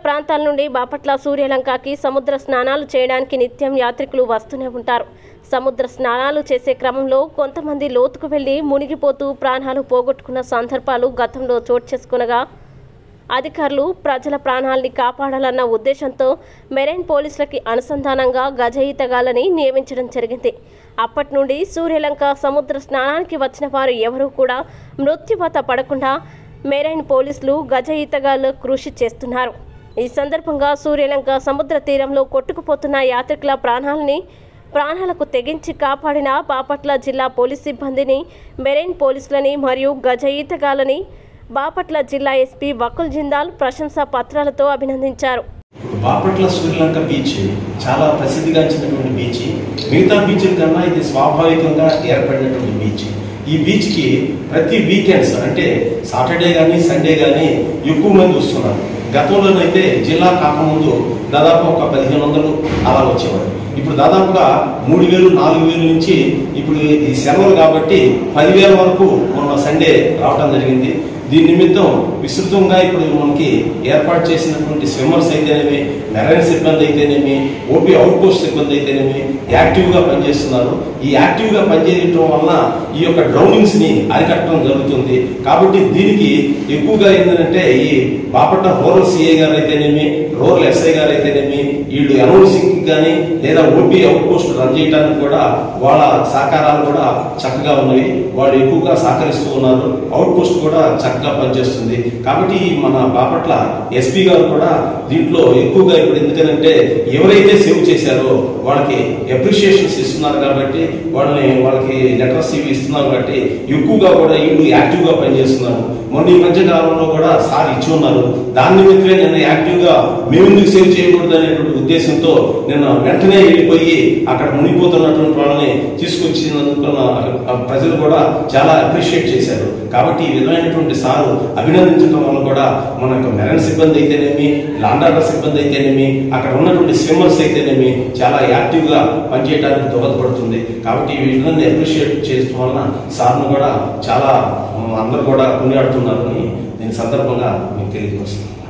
ప్రాంతాల నుండి బాపట్ల సూర్యలంకకి సముద్ర స్నానాలు చేయడానికి నిత్యం యాత్రికులు వస్తూనే ఉంటారు సముద్ర స్నానాలు చేసే క్రమంలో కొంతమంది లోతుకు వెళ్లి మునిగిపోతూ ప్రాణాలు పోగొట్టుకున్న సందర్భాలు గతంలో చోటు చేసుకునగా అధికారులు ప్రజల ప్రాణాల్ని కాపాడాలన్న ఉద్దేశంతో మెరైన్ పోలీసులకి అనుసంధానంగా గజ ఈతగాలని నియమించడం జరిగింది అప్పటి నుండి సూర్యలంక సముద్ర స్నానానికి వచ్చిన వారు ఎవరూ కూడా మృత్యువాత పడకుండా మెరైన్ పోలీసులు గజ ఈతగాళ్ళు కృషి చేస్తున్నారు ఈ సందర్భంగా సూర్యలంక సముద్ర తీరంలో కొట్టుకుపోతున్న యాత్రికుల ప్రాణాలని ప్రాణాలకు తెగించి కాపాడిన బాపట్ల జిల్లా పోలీస్ సిబ్బందిని మెరైన్ పోలీసులని మరియు గజ ఈతగాలని బాపట్ల జిల్లా ఎస్పీ వకుల్ జిందాల్ ప్రశంసా పత్రాలతో అభినందించారు ఇప్పుడు బాపట్ల శ్రీలంక బీచ్ చాలా ప్రసిద్ధిగాంచినటువంటి బీచ్ మిగతా బీచ్ల కన్నా ఇది స్వాభావికంగా ఏర్పడినటువంటి బీచ్ ఈ బీచ్కి ప్రతి వీకెండ్స్ అంటే సాటర్డే కానీ సండే కానీ ఎక్కువ మంది వస్తున్నారు గతంలోనైతే జిల్లా కాకముందు దాదాపు ఒక పదిహేను వందలు అలా వచ్చేవారు ఇప్పుడు దాదాపుగా మూడు వేలు నాలుగు వేలు నుంచి ఇప్పుడు ఈ సెలవులు కాబట్టి పదివేల వరకు మొన్న సండే రావడం జరిగింది దీని నిమిత్తం విస్తృతంగా ఇప్పుడు మనకి ఏర్పాటు చేసినటువంటి స్విమ్మర్స్ అయితేనేమి మెరైన్ సిబ్బంది అయితేనేమి ఓపీ అవుట్ పోస్ట్ సిబ్బంది అయితేనేమి యాక్టివ్గా పనిచేస్తున్నారు ఈ యాక్టివ్గా పనిచేయటం వలన ఈ యొక్క డ్రౌనింగ్స్ ని అరికట్టడం జరుగుతుంది కాబట్టి దీనికి ఎక్కువగా ఏంటంటే ఈ బాపట్ల రూరల్ సిఐ గారు అయితేనేమి రూరల్ ఎస్ఐ గారు అయితేనేమి వీళ్ళు అనౌన్సింగ్ కానీ లేదా ఓపీ అవుట్ పోస్ట్ రన్ చేయడానికి కూడా వాళ్ళ సహకారాలు కూడా చక్కగా ఉన్నవి వాళ్ళు ఎక్కువగా సహకరిస్తూ ఉన్నారు అవుట్ పోస్ట్ కూడా చక్కగా పనిచేస్తుంది కాబట్టి మన బాపట్ల ఎస్పీ గారు కూడా దీంట్లో ఎక్కువగా ఇప్పుడు ఎందుకంటే ఎవరైతే సేవ్ చేశారో వాళ్ళకి అప్రిషియేషన్స్ ఇస్తున్నారు కాబట్టి వాళ్ళని వాళ్ళకి లెటర్స్ ఇవి ఇస్తున్నారు కాబట్టి ఎక్కువగా కూడా వీళ్ళు యాక్టివ్గా పనిచేస్తున్నారు మొన్న ఈ మధ్య కాలంలో కూడా సార్ ఇచ్చి ఉన్నారు దాని నిమిత్తమే నేను యాక్టివ్గా మేము ఎందుకు సేవ్ చేయకూడదు అనేటువంటి ఉద్దేశంతో నేను వెంటనే వెళ్ళిపోయి అక్కడ మునిగిపోతున్నటువంటి వాళ్ళని తీసుకొచ్చినందుకు నా- ప్రజలు కూడా చాలా అప్రిషియేట్ చేశారు కాబట్టి ఈ విధమైనటువంటి సారు అభినందించడం వల్ల కూడా మన యొక్క మెరైన్ సిబ్బంది అయితేనేమి లాండాటర్ సిబ్బంది అయితేనేమి అక్కడ ఉన్నటువంటి స్విమ్మర్స్ అయితేనేమి చాలా యాక్టివ్గా పనిచేయడానికి దోహదపడుతుంది కాబట్టి ఈ విధంగా అప్రిషియేట్ చేయడం వలన సార్ను కూడా చాలా అందరూ కూడా కొనియాడుతున్నారని దీని సందర్భంగా మీకు తెలియజేస్తున్నాను